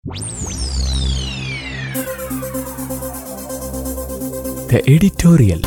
The editorial.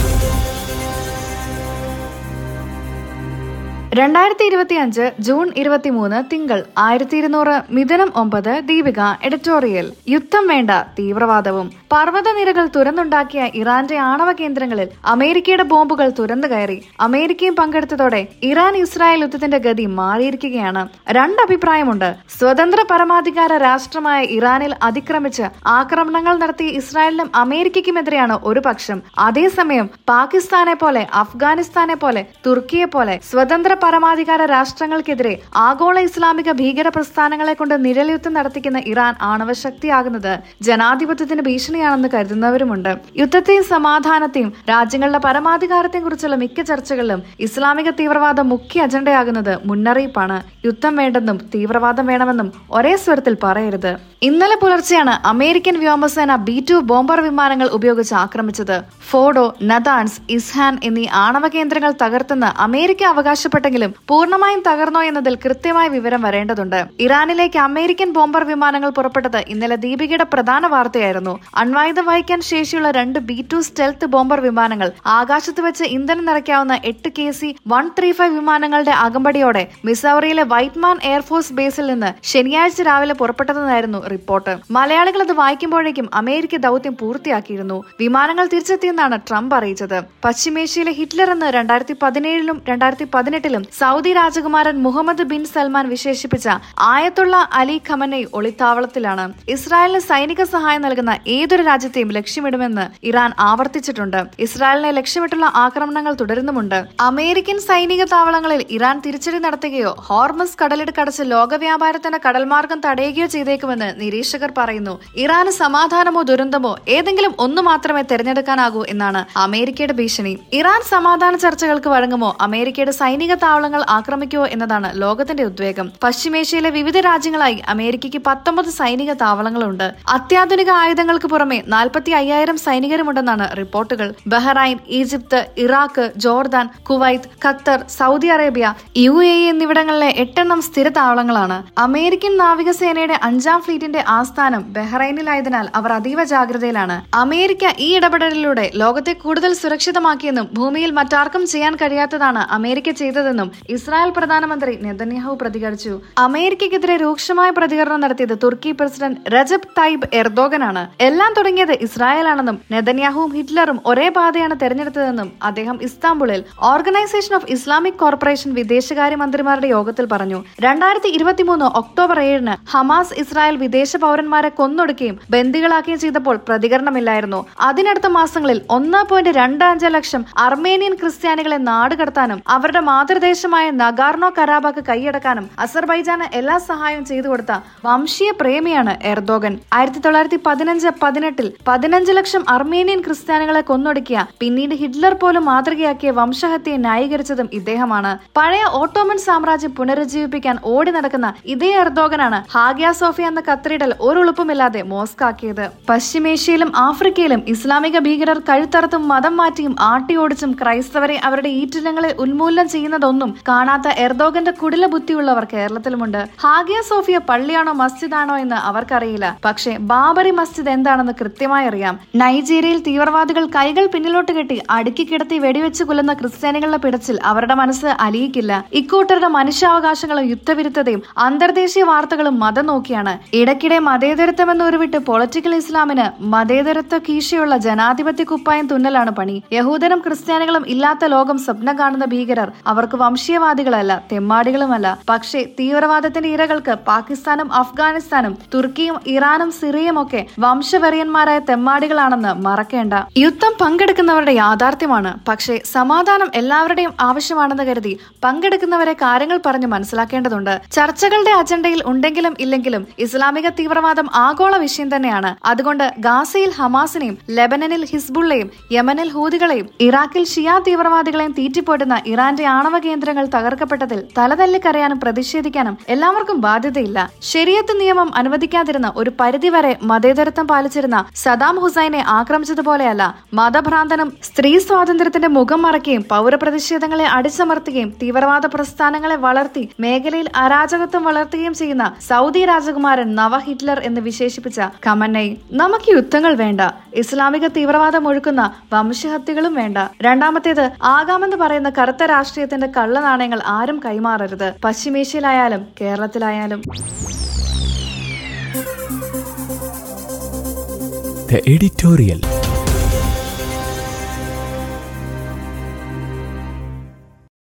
രണ്ടായിരത്തി ഇരുപത്തി അഞ്ച് ജൂൺ ഇരുപത്തിമൂന്ന് തിങ്കൾ ആയിരത്തി ഇരുന്നൂറ് മിഥുനം ഒമ്പത് ദീപിക എഡിറ്റോറിയൽ യുദ്ധം വേണ്ട തീവ്രവാദവും പർവ്വതനിരകൾ തുരന്നുണ്ടാക്കിയ ഇറാന്റെ ആണവ കേന്ദ്രങ്ങളിൽ അമേരിക്കയുടെ ബോംബുകൾ തുരന്നു കയറി അമേരിക്കയും പങ്കെടുത്തതോടെ ഇറാൻ ഇസ്രായേൽ യുദ്ധത്തിന്റെ ഗതി മാറിയിരിക്കുകയാണ് രണ്ടഭിപ്രായമുണ്ട് സ്വതന്ത്ര പരമാധികാര രാഷ്ട്രമായ ഇറാനിൽ അതിക്രമിച്ച് ആക്രമണങ്ങൾ നടത്തിയ ഇസ്രായേലിനും അമേരിക്കയ്ക്കുമെതിരെയാണ് ഒരു പക്ഷം അതേസമയം പാകിസ്ഥാനെ പോലെ അഫ്ഗാനിസ്ഥാനെ പോലെ തുർക്കിയെ പോലെ സ്വതന്ത്ര പരമാധികാര രാഷ്ട്രങ്ങൾക്കെതിരെ ആഗോള ഇസ്ലാമിക ഭീകര പ്രസ്ഥാനങ്ങളെ കൊണ്ട് നിഴൽയുദ്ധം നടത്തിക്കുന്ന ഇറാൻ ആണവശക്തിയാകുന്നത് ജനാധിപത്യത്തിന് ഭീഷണിയാണെന്ന് കരുതുന്നവരുമുണ്ട് യുദ്ധത്തെയും സമാധാനത്തെയും രാജ്യങ്ങളുടെ പരമാധികാരത്തെയും കുറിച്ചുള്ള മിക്ക ചർച്ചകളിലും ഇസ്ലാമിക തീവ്രവാദം മുഖ്യ അജണ്ടയാകുന്നത് മുന്നറിയിപ്പാണ് യുദ്ധം വേണ്ടെന്നും തീവ്രവാദം വേണമെന്നും ഒരേ സ്വരത്തിൽ പറയരുത് ഇന്നലെ പുലർച്ചെയാണ് അമേരിക്കൻ വ്യോമസേന ബി ടു ബോംബർ വിമാനങ്ങൾ ഉപയോഗിച്ച് ആക്രമിച്ചത് ഫോഡോ നദാൻസ് ഇസ്ഹാൻ എന്നീ ആണവ കേന്ദ്രങ്ങൾ തകർത്തെന്ന് അമേരിക്ക അവകാശപ്പെട്ടെങ്കിലും പൂർണ്ണമായും തകർന്നോ എന്നതിൽ കൃത്യമായ വിവരം വരേണ്ടതുണ്ട് ഇറാനിലേക്ക് അമേരിക്കൻ ബോംബർ വിമാനങ്ങൾ പുറപ്പെട്ടത് ഇന്നലെ ദീപികയുടെ പ്രധാന വാർത്തയായിരുന്നു അണ്വായുധം വഹിക്കാൻ ശേഷിയുള്ള രണ്ട് ബി ടു സ്റ്റെൽത്ത് ബോംബർ വിമാനങ്ങൾ ആകാശത്ത് വെച്ച് ഇന്ധനം നിറയ്ക്കാവുന്ന എട്ട് K C one three five വിമാനങ്ങളുടെ അകമ്പടിയോടെ മിസൗറിയിലെ വൈറ്റ്മാൻ എയർഫോഴ്സ് ബേസിൽ നിന്ന് ശനിയാഴ്ച രാവിലെ പുറപ്പെട്ടതെന്നായിരുന്നു റിപ്പോർട്ട് മലയാളികൾ അത് വായിക്കുമ്പോഴേക്കും അമേരിക്ക ദൗത്യം പൂർത്തിയാക്കിയിരുന്നു വിമാനങ്ങൾ തിരിച്ചെത്തിയെന്നാണ് ട്രംപ് അറിയിച്ചത് പശ്ചിമേഷ്യയിലെ ഹിറ്റ്ലർ എന്ന് രണ്ടായിരത്തി പതിനേഴിലും രണ്ടായിരത്തി പതിനെട്ടിലും സൗദി രാജകുമാരൻ മുഹമ്മദ് ബിൻ സൽമാൻ വിശേഷിപ്പിച്ച ആയത്തുള്ള അലി ഖമനൈ ഒളിത്താവളത്തിലാണ് ഇസ്രായേലിന് സൈനിക സഹായം നൽകുന്ന ഏതൊരു രാജ്യത്തെയും ലക്ഷ്യമിടുമെന്ന് ഇറാൻ ആവർത്തിച്ചിട്ടുണ്ട് ഇസ്രായേലിനെ ലക്ഷ്യമിട്ടുള്ള ആക്രമണങ്ങൾ തുടരുന്നുമുണ്ട് അമേരിക്കൻ സൈനിക താവളങ്ങളിൽ ഇറാൻ തിരിച്ചടി നടത്തുകയോ ഹോർമസ് കടലിടുക്കടച്ച് ലോകവ്യാപാരത്തിന്റെ കടൽമാർഗം തടയുകയോ ചെയ്തേക്കുമെന്ന് നിരീക്ഷകർ പറയുന്നു ഇറാന് സമാധാനമോ ദുരന്തമോ ഏതെങ്കിലും ഒന്ന് മാത്രമേ തെരഞ്ഞെടുക്കാനാകൂ എന്നാണ് അമേരിക്കയുടെ ഭീഷണി ഇറാൻ സമാധാന ചർച്ചകൾക്ക് വഴങ്ങുമോ അമേരിക്കയുടെ സൈനിക താവളങ്ങൾ ആക്രമിക്കുമോ എന്നതാണ് ലോകത്തിന്റെ ഉദ്വേഗം പശ്ചിമേഷ്യയിലെ വിവിധ രാജ്യങ്ങളായി അമേരിക്കയ്ക്ക് പത്തൊമ്പത് സൈനിക താവളങ്ങളുണ്ട് അത്യാധുനിക ആയുധങ്ങൾക്ക് പുറമെ നാൽപ്പത്തി അയ്യായിരം സൈനികരുമുണ്ടെന്നാണ് റിപ്പോർട്ടുകൾ Bahrain Egypt Iraq Jordan Kuwait Qatar Saudi Arabia U A E എന്നിവിടങ്ങളിലെ എട്ടെണ്ണം സ്ഥിര താവളങ്ങളാണ് അമേരിക്കൻ നാവികസേനയുടെ അഞ്ചാം ഫ്ലീറ്റിന്റെ ആസ്ഥാനം ബഹ്റൈനിലായതിനാൽ അവർ അതീവ ജാഗ്രതയിലാണ് അമേരിക്ക ഈ ഇടപെടലിലൂടെ ലോകത്തെ കൂടുതൽ സുരക്ഷിതമാക്കിയെന്നും ഭൂമിയിൽ മറ്റാർക്കും ചെയ്യാൻ കഴിയാത്തതാണ് അമേരിക്ക ചെയ്തതെന്നും ഇസ്രായേൽ പ്രധാനമന്ത്രി നെതന്യാഹു പ്രതികരിച്ചു അമേരിക്കയ്ക്കെതിരെ രൂക്ഷമായ പ്രതികരണം നടത്തിയത് തുർക്കി പ്രസിഡന്റ് രജബ് തൈബ് എർദോഗനാണ് എല്ലാം തുടങ്ങിയത് ഇസ്രായേലാണെന്നും നെതന്യാഹുവും ഹിറ്റ്ലറും ഒരേ പാതയാണ് തെരഞ്ഞെടുത്തതെന്നും അദ്ദേഹം ഇസ്താംബുളിൽ ഓർഗനൈസേഷൻ ഓഫ് ഇസ്ലാമിക് കോർപ്പറേഷൻ വിദേശകാര്യ മന്ത്രിമാരുടെ യോഗത്തിൽ പറഞ്ഞു രണ്ടായിരത്തി ഇരുപത്തിമൂന്ന് ഒക്ടോബർ ഏഴിന് ഹമാസ് ഇസ്രായേൽ വിദേശ പൗരന്മാരെ കൊന്നൊടുക്കുകയും ബന്ദികളാക്കുകയും ചെയ്തപ്പോൾ പ്രതികരണമില്ലായിരുന്നു അതിനടുത്ത മാസങ്ങളിൽ ഒന്ന് പോയിന്റ് രണ്ട് അഞ്ച് ലക്ഷം അർമേനിയൻ ക്രിസ്ത്യാനികളെ നാടുകടത്താനും അവരുടെ മാതൃദേശമായ നഗാർണോ കരാബാക്ക് കൈയടക്കാനും അസർബൈജാന് എല്ലാ സഹായവും ചെയ്തു കൊടുത്ത വംശീയ പ്രേമിയാണ് എർദോഗൻ ആയിരത്തി തൊള്ളായിരത്തി പതിനഞ്ച് പതിനെട്ടിൽ പതിനഞ്ച് ലക്ഷം അർമേനിയൻ ക്രിസ്ത്യാനികളെ കൊന്നൊടുക്കിയ പിന്നീട് ഹിറ്റ്ലർ പോലും മാതൃകയാക്കിയ വംശഹത്യയെ ന്യായീകരിച്ചതും ഇദ്ദേഹമാണ് പഴയ ഓട്ടോമൻ സാമ്രാജ്യം പുനരുജ്ജീവിപ്പിക്കാൻ ഓടി നടക്കുന്ന ഇതേ എർദോഗനാണ് ഹാഗിയ സോഫിയ എന്ന കത്രിടൽ ഒരു ഉളുപ്പുമില്ലാതെ മോസ്കാക്കിയത് പശ്ചിമേഷ്യയിലും ആഫ്രിക്കയിലും ഇസ്ലാമിക ഭീകരർ കഴുത്തറുത്തും മതം മാറ്റിയും ആട്ടിയോടിച്ചും ക്രൈസ്തവരെ അവരുടെ ഈറ്റില്ലങ്ങളെ ഉന്മൂലനം ചെയ്യുന്നതൊന്നും കാണാത്ത എർദോഗന്റെ കുടില ബുദ്ധിയുള്ളവർ കേരളത്തിലുമുണ്ട് ഹാഗിയ സോഫിയ പള്ളിയാണോ മസ്ജിദാണോ എന്ന് അവർക്കറിയില്ല പക്ഷേ ബാബറി മസ്ജിദ് എന്താണെന്ന് കൃത്യമായി അറിയാം നൈജീരിയയിൽ തീവ്രവാദികൾ കൈകൾ പിന്നിലോട്ട് കെട്ടി അടുക്കി കിടത്തി വെടിവെച്ച് കൊല്ലുന്ന ക്രിസ്ത്യാനികളുടെ പിടച്ചിൽ അവരുടെ മനസ്സ് അലിയിക്കില്ല ഇക്കൂട്ടരുടെ മനുഷ്യാവകാശങ്ങളും യുദ്ധവിരുദ്ധതയും അന്തർദേശീയ വാർത്തകളും മതം നോക്കിയാണ് ഇടയ്ക്കിടെ മതേതരത്വമെന്ന് ഉരുവിട്ട് പൊളിറ്റിക്കൽ ഇസ്ലാമിന് മതേതരത്വ കീശയുള്ള ജനാധിപത്യ കുപ്പായം തുന്നലാണ് പണി യഹൂദനും ക്രിസ്ത്യാനികളും ഇല്ലാത്ത ലോകം സ്വപ്നം കാണുന്ന ഭീകരർ അവർക്ക് വംശീയവാദികളല്ല തെമ്മാടികളുമല്ല പക്ഷേ തീവ്രവാദത്തിന്റെ ഇരകൾക്ക് പാകിസ്ഥാനും അഫ്ഗാനിസ്ഥാനും തുർക്കിയും ഇറാനും സിറിയയും ഒക്കെ വംശവെറിയന്മാരായ തെമ്മാടികളാണെന്ന് മറക്കേണ്ട യുദ്ധം പങ്കെടുക്കുന്നവരുടെ യാഥാർത്ഥ്യമാണ് പക്ഷേ സമാധാനം എല്ലാവരുടെയും ആവശ്യമാണെന്ന് കരുതി പങ്കെടുക്കുന്നവരെ കാര്യങ്ങൾ പറഞ്ഞ് മനസ്സിലാക്കേണ്ടതുണ്ട് ചർച്ചകളുടെ അജണ്ടയിൽ ഉണ്ടെങ്കിലും ഇല്ലെങ്കിലും ഇസ്ലാമിക തീവ്രവാദം ആഗോള വിഷയം തന്നെയാണ് അതുകൊണ്ട് ഗാസയിൽ ഹമാസിനെയും ലെബനനിൽ ഹിസ്ബുള്ളയും യമനിൽ ഹൂതികളെയും ഇറാഖിൽ ഷിയ തീവ്രവാദികളെയും തീറ്റിപ്പോറ്റുന്ന ഇറാന്റെ ആണവ കേന്ദ്രങ്ങൾ തകർക്കപ്പെട്ടതിൽ തലതല്ലിക്കരയാനും പ്രതിഷേധിക്കാനും എല്ലാവർക്കും ബാധ്യതയില്ല ശരിയത്ത് നിയമം അനുവദിക്കാതിരുന്ന ഒരു പരിധിവരെ മതേതരത്വം പാലിച്ചിരുന്ന സദാം ഹുസൈനെ ആക്രമിച്ചതുപോലെയല്ല മതഭ്രാന്തനും സ്ത്രീ സ്വാതന്ത്ര്യത്തിന്റെ മുഖം മറയ്ക്കുകയും പൗരപ്രതിഷേധങ്ങളെ അടിച്ചമർത്തുകയും തീവ്രവാദ പ്രസ്ഥാനങ്ങളെ വളർത്തി മേഖലയിൽ അരാജകത്വം വളർത്തുകയും ചെയ്യുന്ന സൗദി രാജകുമാരൻ നവ ഹിറ്റ്ലർ എന്ന് വിശേഷിപ്പിച്ച ഖമന്നൈ നമുക്ക് യുദ്ധങ്ങൾ വേണ്ട ഇസ്ലാമിക തീവ്രവാദം ഒഴുക്കുന്ന വംശഹത്യകളും വേണ്ട രണ്ടാമത്തേത് ആകാമെന്ന് പറയുന്ന കറുത്ത രാഷ്ട്രീയത്തിന്റെ കള്ളനാണയങ്ങൾ ആരും കൈമാറരുത് പശ്ചിമേഷ്യയിലായാലും കേരളത്തിലായാലും The editorial.